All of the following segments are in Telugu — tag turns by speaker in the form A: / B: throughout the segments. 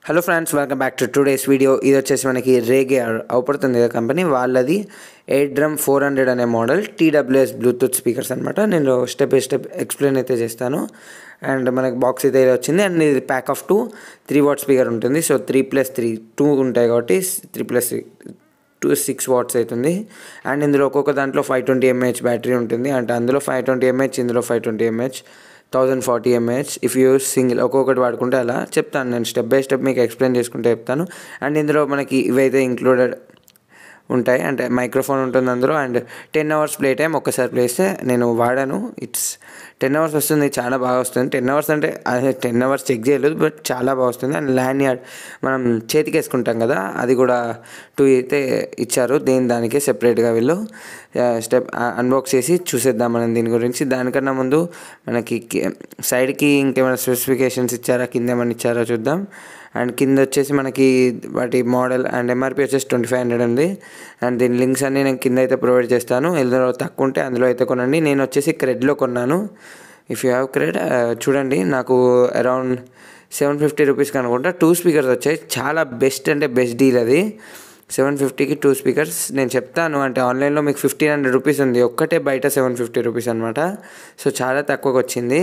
A: hello friends welcome back to today's video ఇది వచ్చేసి మనకి రేగే అవుపడుతుంది కదా కంపెనీ వాళ్ళది ఎయిట్ డ్రమ్ ఫోర్ హండ్రెడ్ అనే మోడల్ టీడబ్ల్యూఎస్ బ్లూటూత్ స్పీకర్స్ అనమాట నేను స్టెప్ బై స్టెప్ ఎక్స్ప్లెయిన్ అయితే చేస్తాను అండ్ మనకి బాక్స్ అయితే ఇలా వచ్చింది అండ్ ఇది pack of two three watt speaker ఉంటుంది so three plus three two ఉంటాయి కాబట్టి three plus two six watts అవుతుంది అండ్ ఇందులో ఒక్కొక్క దాంట్లో ఫైవ్ ట్వంటీ ఎంఏహెచ్ బ్యాటరీ ఉంటుంది అంటే అందులో ఫైవ్ ట్వంటీ ఎంఏహెచ్ ఇందులో five twenty mAh thousand forty mAh if you single ఒక్కొక్కటి వాడుకుంటే అలా చెప్తాను నేను స్టెప్ బై స్టెప్ మీకు ఎక్స్ప్లెయిన్ చేసుకుంటే చెప్తాను అండ్ ఇందులో మనకి ఇవైతే ఇంక్లూడెడ్ ఉంటాయి అంటే మైక్రోఫోన్ ఉంటుంది అందులో and ten hours play time ఒక్కసారి ప్లే చేస్తే నేను వాడాను ఇట్స్ టెన్ అవర్స్ వస్తుంది చాలా బాగా వస్తుంది టెన్ అవర్స్ అంటే అదే టెన్ అవర్స్ చెక్ చేయలేదు బట్ చాలా బాగా వస్తుంది అండ్ ల్యాండ్ యార్డ్ మనం చేతికి వేసుకుంటాం కదా అది కూడా టూ అయితే ఇచ్చారు దేని దానికే సెపరేట్గా వీళ్ళు స్టెప్ అన్బాక్స్ చేసి చూసేద్దాం మనం దీని గురించి దానికన్నా ముందు మనకి సైడ్కి ఇంకేమైనా స్పెసిఫికేషన్స్ ఇచ్చారా కింద ఏమైనా ఇచ్చారా చూద్దాం అండ్ కింద వచ్చేసి మనకి వాటి మోడల్ అండ్ ఎంఆర్పి వచ్చేసి ట్వంటీ ఫైవ్ హండ్రెడ్ ఉంది అండ్ దీని లింక్స్ అన్నీ నేను కింద అయితే ప్రొవైడ్ చేస్తాను ఎందులో తక్కువ ఉంటే అందులో అయితే కొనండి నేను వచ్చేసి క్రెడ్లో కొన్నాను ఇఫ్ యూ హ్యావ్ క్రెడ్ చూడండి నాకు అరౌండ్ సెవెన్ ఫిఫ్టీ రూపీస్కి అనుకుంటా టూ స్పీకర్స్ వచ్చాయి చాలా బెస్ట్ అంటే బెస్ట్ డీల్ అది సెవెన్ ఫిఫ్టీకి టూ స్పీకర్స్ నేను చెప్తాను అంటే ఆన్లైన్లో మీకు ఫిఫ్టీన్ హండ్రెడ్ రూపీస్ ఉంది ఒక్కటే బయట సెవెన్ ఫిఫ్టీ రూపీస్ అనమాట సో చాలా తక్కువకి వచ్చింది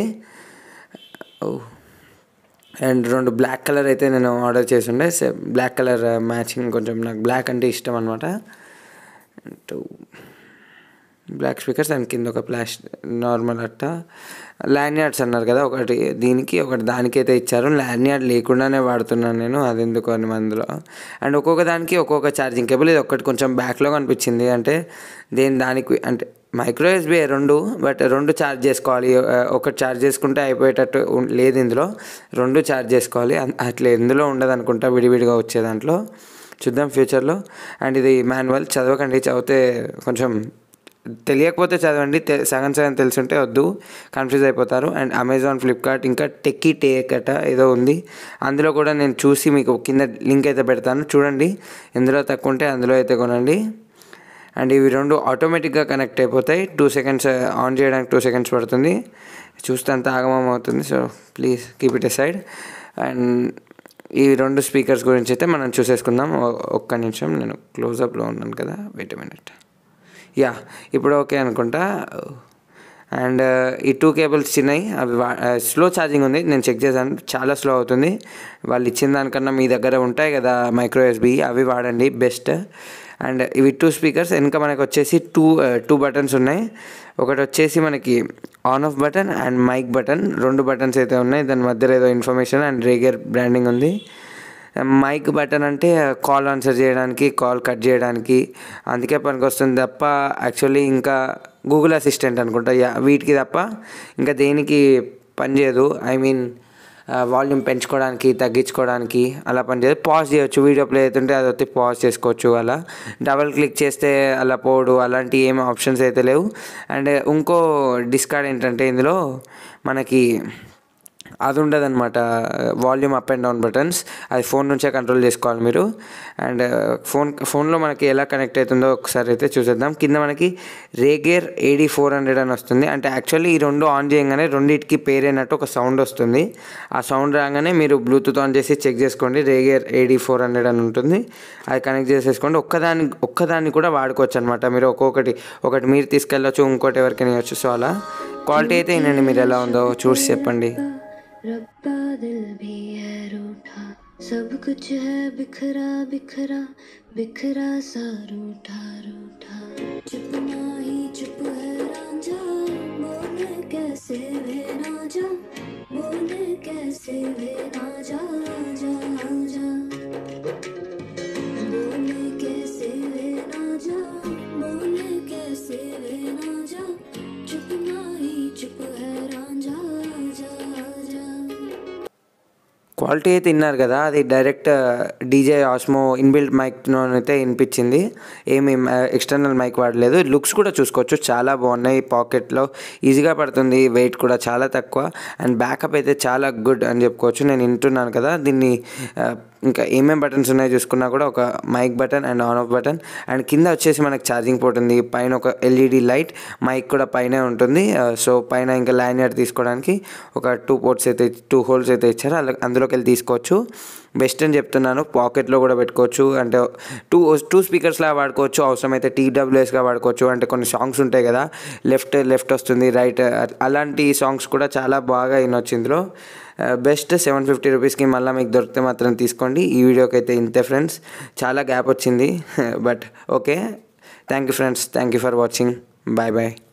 A: ఓ అండ్ రెండు బ్లాక్ కలర్ అయితే నేను ఆర్డర్ చేసి ఉండే బ్లాక్ కలర్ మ్యాచింగ్ కొంచెం నాకు బ్లాక్ అంటే ఇష్టం అనమాట టూ బ్లాక్ స్పీకర్స్ అండ్ కింద ఒక ప్లాస్ నార్మల్ అట్ట ల్యాండ్యార్డ్స్ అన్నారు కదా ఒకటి దీనికి ఒకటి దానికి అయితే ఇచ్చారు ల్యాండ్యార్డ్ లేకుండానే వాడుతున్నాను నేను అది ఎందుకు అని అందులో అండ్ ఒక్కొక్క దానికి ఒక్కొక్క ఛార్జింగ్ కేబుల్ ఇది ఒకటి కొంచెం బ్యాక్లో కనిపించింది అంటే దేని దానికి అంటే మైక్రో ఎస్బీ రెండు బట్ రెండు ఛార్జ్ చేసుకోవాలి ఒకటి ఛార్జ్ చేసుకుంటే అయిపోయేటట్టు లేదు ఇందులో రెండు ఛార్జ్ చేసుకోవాలి అట్లా ఎందులో ఉండదు అనుకుంటా విడివిడిగా వచ్చే దాంట్లో చూద్దాం ఫ్యూచర్లో అండ్ ఇది మాన్యువల్ చదవకండి చదివితే కొంచెం తెలియకపోతే చదవండి సగం సగం తెలుసుంటే వద్దు కన్ఫ్యూజ్ అయిపోతారు అండ్ అమెజాన్ ఫ్లిప్కార్ట్ ఇంకా టెక్కీ టేక్ అట ఏదో ఉంది అందులో కూడా నేను చూసి మీకు కింద లింక్ అయితే పెడతాను చూడండి ఎందులో తక్కువ ఉంటే అందులో అయితే కొనండి అండ్ ఇవి రెండు ఆటోమేటిక్గా కనెక్ట్ అయిపోతాయి టూ సెకండ్స్ ఆన్ చేయడానికి టూ సెకండ్స్ పడుతుంది చూస్తే అంత ఆగమం అవుతుంది so please keep it aside and ఈ రెండు స్పీకర్స్ గురించి అయితే మనం చూసేసుకుందాం ఒక్క నిమిషం నేను క్లోజప్లో ఉన్నాను కదా వెయిట్ మినిట్ యా ఇప్పుడు ఓకే అనుకుంటా అండ్ ఈ టూ కేబుల్స్ చిన్నవి అవి స్లో ఛార్జింగ్ ఉంది నేను చెక్ చేశాను చాలా స్లో అవుతుంది వాళ్ళు ఇచ్చిన దానికన్నా మీ దగ్గర ఉంటాయి కదా మైక్రో ఎస్బీ అవి వాడండి బెస్ట్ అండ్ ఇవి టూ స్పీకర్స్ వెనుక మనకు వచ్చేసి టూ టూ బటన్స్ ఉన్నాయి ఒకటి వచ్చేసి మనకి on off button and mic button రెండు బటన్స్ అయితే ఉన్నాయి దాని మధ్యలో ఏదో ఇన్ఫర్మేషన్ అండ్ రేగర్ బ్రాండింగ్ ఉంది మైక్ బటన్ అంటే కాల్ ఆన్సర్ చేయడానికి కాల్ కట్ చేయడానికి అందుకే పనికి వస్తుంది తప్ప యాక్చువల్లీ ఇంకా గూగుల్ అసిస్టెంట్ అనుకుంటా యా వీటికి తప్ప ఇంకా దేనికి పనిచేయదు ఐ మీన్ వాల్యూమ్ పెంచుకోవడానికి తగ్గించుకోవడానికి అలా పనిచేయదు పాజ్ చేయొచ్చు వీడియో ప్లే అవుతుంటే అది వచ్చి పాజ్ చేసుకోవచ్చు అలా డబల్ క్లిక్ చేస్తే అలా పోడు అలాంటి ఏం ఆప్షన్స్ అయితే లేవు అండ్ ఇంకో డిస్కార్డ్ ఏంటంటే ఇందులో మనకి అది ఉండదన్నమాట volume up and down buttons అది ఫోన్ నుంచే కంట్రోల్ చేసుకోవాలి మీరు అండ్ ఫోన్ ఫోన్లో మనకి ఎలా కనెక్ట్ అవుతుందో ఒకసారి అయితే చూసేద్దాం కింద మనకి రేగేర్ ఏడీ ఫోర్ హండ్రెడ్ అని వస్తుంది అంటే యాక్చువల్లీ ఈ రెండు ఆన్ చేయగానే రెండింటికి పేరైనట్టు ఒక సౌండ్ వస్తుంది ఆ సౌండ్ రాగానే మీరు బ్లూటూత్ ఆన్ చేసి చెక్ చేసుకోండి రేగేర్ ఏడీ ఫోర్ హండ్రెడ్ అని ఉంటుంది అది కనెక్ట్ చేసేసుకోండి ఒక్కదాని ఒక్కదాన్ని కూడా వాడుకోవచ్చు అనమాట మీరు ఒక్కొక్కటి ఒకటి మీరు తీసుకెళ్ళచ్చు ఇంకోటి ఎవరికైనా ఇవ్వచ్చు సో అలా క్వాలిటీ అయితే వినండి మీరు ఎలా ఉందో చూసి చెప్పండి
B: रब्बा दिल भी है रूठा सब कुछ है बिखरा बिखरा बिखरा सा रूठा रूठा चुप ना ही चुप है रांझा बोले कैसे वे ना जा बोले कैसे वे ना जा जा जा बोले कैसे वे ना जा बोले कैसे वे ना जा चुप ना ही चुप है रांझा जा जा
A: క్వాలిటీ అయితే విన్నారు కదా అది డైరెక్ట్ డీజే ఆస్మో ఇన్బిల్ట్ మైక్తో అయితే వినిపించింది ఏమి ఎక్స్టర్నల్ మైక్ వాడలేదు లుక్స్ కూడా చూసుకోవచ్చు చాలా బాగున్నాయి పాకెట్లో ఈజీగా పడుతుంది వెయిట్ కూడా చాలా తక్కువ అండ్ బ్యాకప్ అయితే చాలా గుడ్ అని చెప్పుకోవచ్చు నేను వింటున్నాను కదా దీన్ని ఇంకా ఏమేం బటన్స్ ఉన్నాయో చూసుకున్నా కూడా ఒక mic button and on off button and కింద వచ్చేసి మనకి ఛార్జింగ్ పోర్ట్ ఉంది పైన ఒక ఎల్ఈడి లైట్ మైక్ కూడా పైనే ఉంటుంది సో పైన ఇంకా ల్యాండ్ తీసుకోవడానికి ఒక టూ పోర్ట్స్ అయితే టూ హోల్స్ అయితే ఇచ్చారు అలా అందులోకి వెళ్ళి తీసుకోవచ్చు బెస్ట్ అని చెప్తున్నాను పాకెట్లో కూడా పెట్టుకోవచ్చు అంటే టూ టూ స్పీకర్స్లా వాడుకోవచ్చు అవసరమైతే టీడబ్ల్యూఎస్గా వాడుకోవచ్చు అంటే కొన్ని సాంగ్స్ ఉంటాయి కదా లెఫ్ట్ లెఫ్ట్ వస్తుంది రైట్ అలాంటి సాంగ్స్ కూడా చాలా బాగా వినొచ్చు ఇందులో బెస్ట్ సెవెన్ ఫిఫ్టీ రూపీస్కి మళ్ళీ మీకు దొరికితే మాత్రం తీసుకోండి ఈ వీడియోకి అయితే ఇంతే ఫ్రెండ్స్ చాలా గ్యాప్ వచ్చింది but okay thank you friends thank you for watching bye bye